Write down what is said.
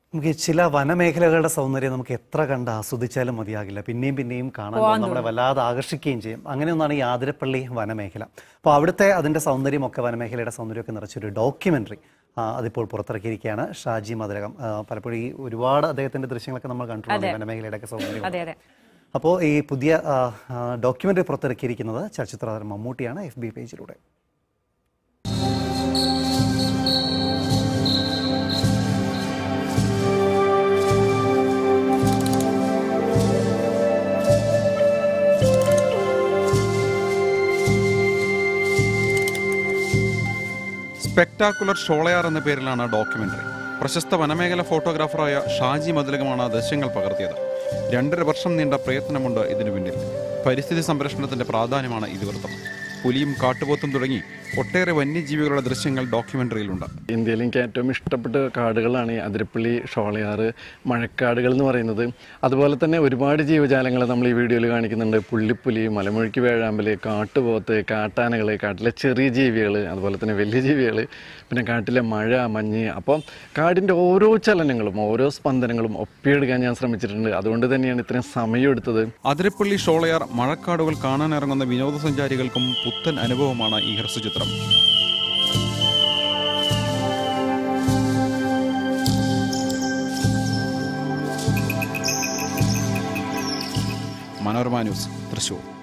നമുക്ക് ഈ ചില വനമേഖലകളുടെ സൗന്ദര്യം നമുക്ക് എത്ര കണ്ട് ആസ്വദിച്ചാലും മതിയാകില്ല പിന്നെയും പിന്നെയും കാണാൻ നമ്മളെ വല്ലാതെ ആകർഷിക്കുകയും ചെയ്യും അങ്ങനെ ഒന്നാണ് ഈ ആതിരപ്പള്ളി വനമേഖല അപ്പോൾ അവിടുത്തെ അതിൻ്റെ സൗന്ദര്യമൊക്കെ വനമേഖലയുടെ സൗന്ദര്യമൊക്കെ നിറച്ചൊരു ഡോക്യുമെൻ്ററി അതിപ്പോൾ പുറത്തിറക്കിയിരിക്കുകയാണ് ഷാജി മധുരകം ആ, പലപ്പോഴും ഈ ഒരുപാട് അദ്ദേഹത്തിൻ്റെ ദൃശ്യങ്ങളൊക്കെ നമ്മൾ കണ്ടിട്ടുണ്ട് വനമേഖലയുടെ ഒക്കെ സൗന്ദര്യം അതെ അതെ അപ്പോൾ ഈ പുതിയ ഡോക്യുമെൻ്ററി പുറത്തിറക്കിയിരിക്കുന്നത് ചലച്ചിത്ര താരം മമ്മൂട്ടിയാണ് എഫ് ബി പേജിലൂടെ സ്പെക്ടാക്കുലർ ഷോളയാർ എന്ന പേരിലാണ് ഡോക്യുമെന്ററി പ്രശസ്ത വനമേഖല ഫോട്ടോഗ്രാഫറായ ഷാജി മതിലകമാണ് ദൃശ്യങ്ങൾ പകർത്തിയത് രണ്ടര വർഷം നീണ്ട പ്രയത്നമുണ്ട് ഇതിനു പിന്നിൽ പരിസ്ഥിതി സംരക്ഷണത്തിന്റെ പ്രാധാന്യമാണ് ഇതിവൃത്തം പുലിയും കാട്ടുപോത്തും തുടങ്ങി ഒട്ടേറെ വന്യജീവികളുടെ ദൃശ്യങ്ങൾ ഡോക്യുമെന്ററിയിലുണ്ട് ഇന്ത്യയിൽ എനിക്ക് ഏറ്റവും ഇഷ്ടപ്പെട്ട കാടുകളാണ് ഈ അതിരപ്പള്ളി ഷോളയാറ് മഴക്കാടുകൾ എന്ന് പറയുന്നത് അതുപോലെ തന്നെ ഒരുപാട് ജീവജാലങ്ങൾ നമ്മൾ ഈ വീഡിയോയിൽ കാണിക്കുന്നുണ്ട് പുള്ളിപ്പുലി മലമുഴുക്കി വേഴാമ്പൽ കാട്ടുപോത്ത് കാട്ടാനകൾ കാട്ടിലെ ചെറിയ ജീവികൾ അതുപോലെ തന്നെ വലിയ ജീവികൾ പിന്നെ കാട്ടിലെ മഴ മഞ്ഞ് അപ്പം കാടിൻ്റെ ഓരോ ചലനങ്ങളും ഓരോ സ്പന്ദനങ്ങളും ഒപ്പിയെടുക്കാൻ ഞാൻ ശ്രമിച്ചിട്ടുണ്ട് അതുകൊണ്ട് തന്നെയാണ് ഇത്രയും സമയം എടുത്തത് അതിരപ്പള്ളി ഷോളയാർ മഴക്കാടുകൾ കാണാനിറങ്ങുന്ന വിനോദസഞ്ചാരികൾക്കും പുത്തൻ അനുഭവമാണ് ഈ ഹ്രസ്വചിത്രം മനോരമ ന്യൂസ് തൃശൂർ